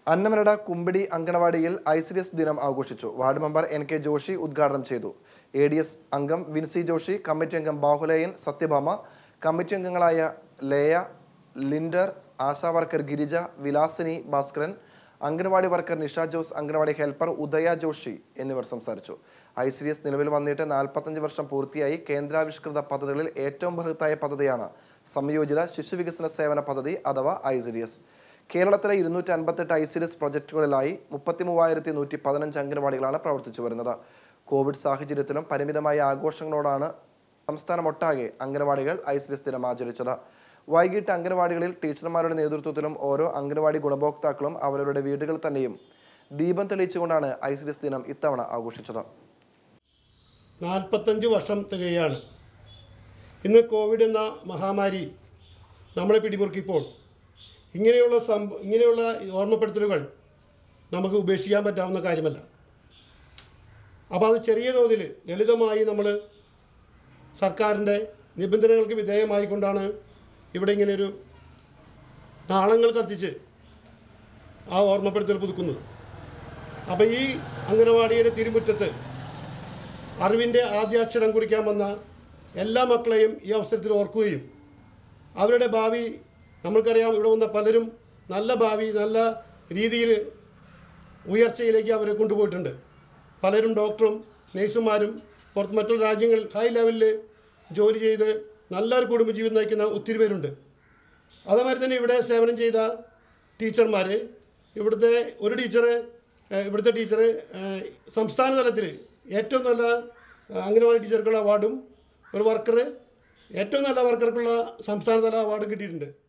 Annamanada Kumbidi അങ്കണവാടിയിൽ ICDS ദിനം ആഘോഷിച്ചു ward member N K Joshi ഉദ്ഘാടനം ചെയ്തു എ ഡി എസ് അംഗം വിൻസി ജോഷി കമ്മിറ്റി അംഗം ബാഹുലയൻ സത്യഭാമ കമ്മിറ്റി അംഗങ്ങളായ Leya Linder ASHA worker Girija Vilasini Bhaskaran anganwadi worker Nisha Jose anganwadi helper Udaya Joshi എന്നിവർ സംസാരിച്ചു ഐ സി ഡി എസ് നിലവിൽ വന്നിട്ട് നാൽപ്പത്തഞ്ച് വർഷം പൂർത്തിയായി കേന്ദ്രാവിഷ്കൃത പദ്ധതികളിൽ ഏറ്റവും ബൃഹത്തായ പദ്ധതിയാണ് സംയോജിത ശിശുവികസന സേവന പദ്ധതി അഥവാ ഐ സി ഡി എസ് കേരളത്തിലെ ഇരുന്നൂറ്റി അൻപത്തെട്ട് ഐ സി ഡി എസ് പ്രൊജക്ടുകളിലായി മുപ്പത്തി മൂവായിരത്തി നൂറ്റി പതിനഞ്ച് അംഗനവാടികളാണ് പ്രവർത്തിച്ചു വരുന്നത് കോവിഡ് സാഹചര്യത്തിലും പരിമിതമായ ആഘോഷങ്ങളോടാണ് സംസ്ഥാനമൊട്ടാകെ അംഗനവാടികൾ ഐ സി ഡി എസ് ദിനം ആചരിച്ചത് വൈകിട്ട് അംഗനവാടികളിൽ ടീച്ചർമാരുടെ നേതൃത്വത്തിലും ഓരോ അംഗനവാടി ഗുണഭോക്താക്കളും അവരവരുടെ വീടുകളിൽ തന്നെയും ദീപം തെളിയിച്ചുകൊണ്ടാണ് ഐ സി ഡി എസ് ദിനം ഇത്തവണ ആഘോഷിച്ചത് നാൽപ്പത്തഞ്ച് വർഷം തികയാണ് ഇന്ന് കോവിഡ് എന്ന മഹാമാരി നമ്മളെ പിടിമുറുക്കിയപ്പോൾ ഇങ്ങനെയുള്ള സംഭ ഇങ്ങനെയുള്ള ഓർമ്മപ്പെടുത്തലുകൾ നമുക്ക് ഉപേക്ഷിക്കാൻ പറ്റാവുന്ന കാര്യമല്ല അപ്പോൾ അത് ചെറിയ തോതിൽ ലളിതമായി നമ്മൾ സർക്കാരിൻ്റെ നിബന്ധനകൾക്ക് വിധേയമായിക്കൊണ്ടാണ് ഇവിടെ ഇങ്ങനെയൊരു നാളങ്ങൾ കത്തിച്ച് ആ ഓർമ്മപ്പെടുത്തൽ പുതുക്കുന്നത് അപ്പോൾ ഈ അംഗനവാടിയുടെ തിരുമുറ്റത്ത് അറിവിൻ്റെ ആദ്യാക്ഷരം കുറിക്കാൻ വന്ന എല്ലാ മക്കളെയും ഈ അവസരത്തിൽ ഓർക്കുകയും അവരുടെ ഭാവി നമ്മൾക്കറിയാം ഇവിടെ വന്ന പലരും നല്ല ഭാവി നല്ല രീതിയിൽ ഉയർച്ചയിലേക്ക് അവരെ കൊണ്ടുപോയിട്ടുണ്ട് പലരും ഡോക്ടറും നേഴ്സുമാരും പുറത്ത് മറ്റുള്ള രാജ്യങ്ങളിൽ ഹൈ ലെവലിൽ ജോലി ചെയ്ത് നല്ലൊരു കുടുംബജീവിതം നയിക്കുന്ന ഒത്തിരി പേരുണ്ട് അതേമാതിരി തന്നെ ഇവിടെ സേവനം ചെയ്ത ടീച്ചർമാർ ഇവിടുത്തെ ഒരു ടീച്ചർ ഇവിടുത്തെ ടീച്ചർ സംസ്ഥാന തലത്തിൽ ഏറ്റവും നല്ല ഏഹ്, അംഗനവാടി ടീച്ചർക്കുള്ള അവാർഡും ഒരു വർക്കർ ഏറ്റവും നല്ല വർക്കർക്കുള്ള സംസ്ഥാനതല അവാർഡും കിട്ടിയിട്ടുണ്ട്